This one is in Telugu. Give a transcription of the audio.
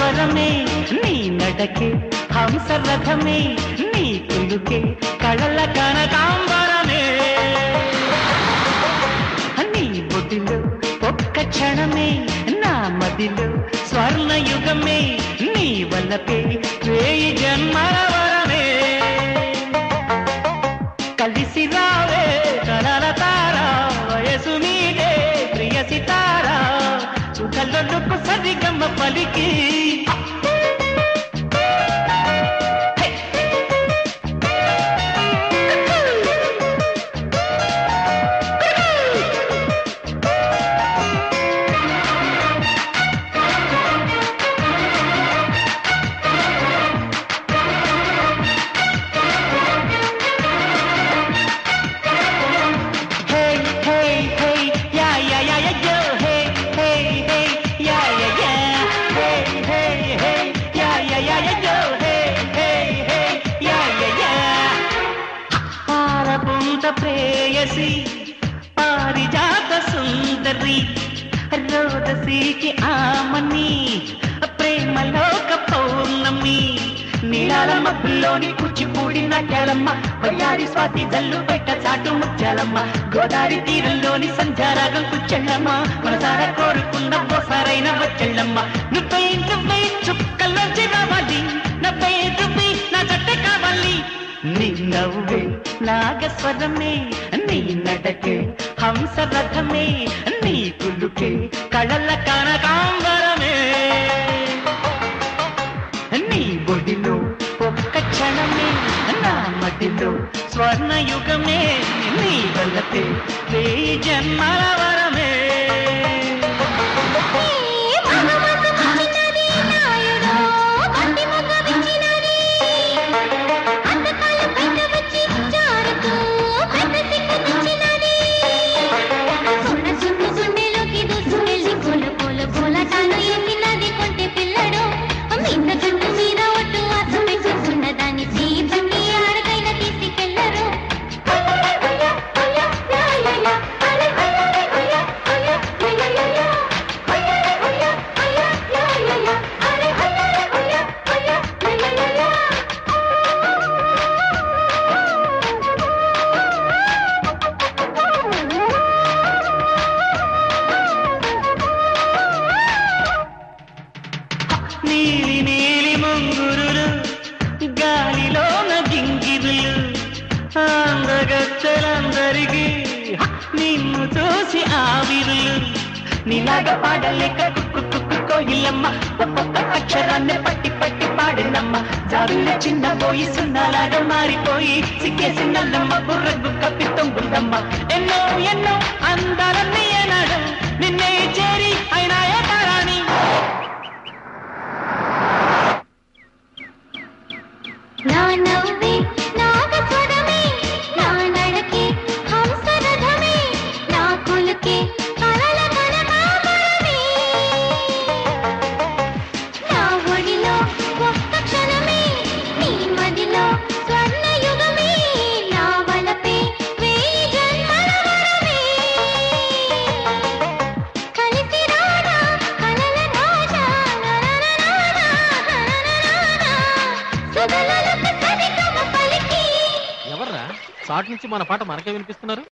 స్వరమే నీ నడకే హంసరథమే నీ కులుకే కళల కనకాంబరమే నీ బొటిలో ఒక్క క్షణమే నా మదిలో స్వర్ణయుగమే నీ వల్లపే వేయి జన్మల వరమే కలిసి రావే కలల తార వయసు మీదే ప్రియ సితార సుఖలకు సరిగమ్మ పలికి Hey, hey, hey, yeah, yeah, yeah, yeah, yo. Hey, hey, hey, yeah, yeah, yeah. Hey, hey, hey, yeah, yeah, yeah, yeah, yo. Hey, hey, hey, yeah, yeah, yeah. పారపుంత ప్రేయసి పారిజాత సుందరి రోదసీకి ఆమని ప్రేమలోక పౌర్ణమి నీలాల మబ్బుల్లోని కూచిపూడి నాట్యాలమ్మ వయ్యారి స్వాతి జల్లు పెట్ట చాటు ముత్యాలమ్మ గోదావరి తీరంలోని సంధ్యారాగం కుచ్చెళ్ళమ్మ మనసారా కోరుకున్న బోసారైన వచ్చెళ్ళమ్మ నువ్వే నువ్వే చుక్కల్లోంచి రావాలి నవ్వే నువ్వే నా జట్ట కావాలి నీ నవ్వే నాగస్వరమే నీ నడకే హంసరథమే నీ కులుకే కళల కనకాంబరమే నీ బొడిలో ఒక్క క్షణమే నా మదిలో స్వర్ణయుగమే నీ వల్లతే వేయి జన్మల వరమే నీలి నీలి ముంగురులు గాలిలోన గింగిరులు అందగచ్చలందరికీ నిన్ను చూసి ఆవిరులు నీలాగా పాడలేక కుక్కు కుక్కు కోయిలమ్మ ఒక్కొక్క అక్షరాన్ని పట్టి పట్టి పాడినమ్మ జాబిల చిన్న పోయి సున్నాలాగా మారిపోయి సిక్కేసి నల్లమ్మ బుర్రకు కప్పి తొంగుందమ్మ ఎన్నో ఎన్నో అందాలన్నీ ఏనాడు నిన్నే చేరి అయినా ఏ తారాని నా నవ్వే నాగస్వరమే నా నడకే హంసరథమే నా కులుకే కలల కనకాంబరమే నా ఒడిలో ఒక్క క్షణమే నీ మదిలో స్వర్ణయుగమే నా వలపే వేయి జన్మల వరమే కలిసి రానా కలల రాజా నరనరానా నరనరానా సుధలలకు సరిగమ పలికి ఎవర్రా షార్ట్ నుంచి మన పాట మనకే వినిపిస్తున్నారు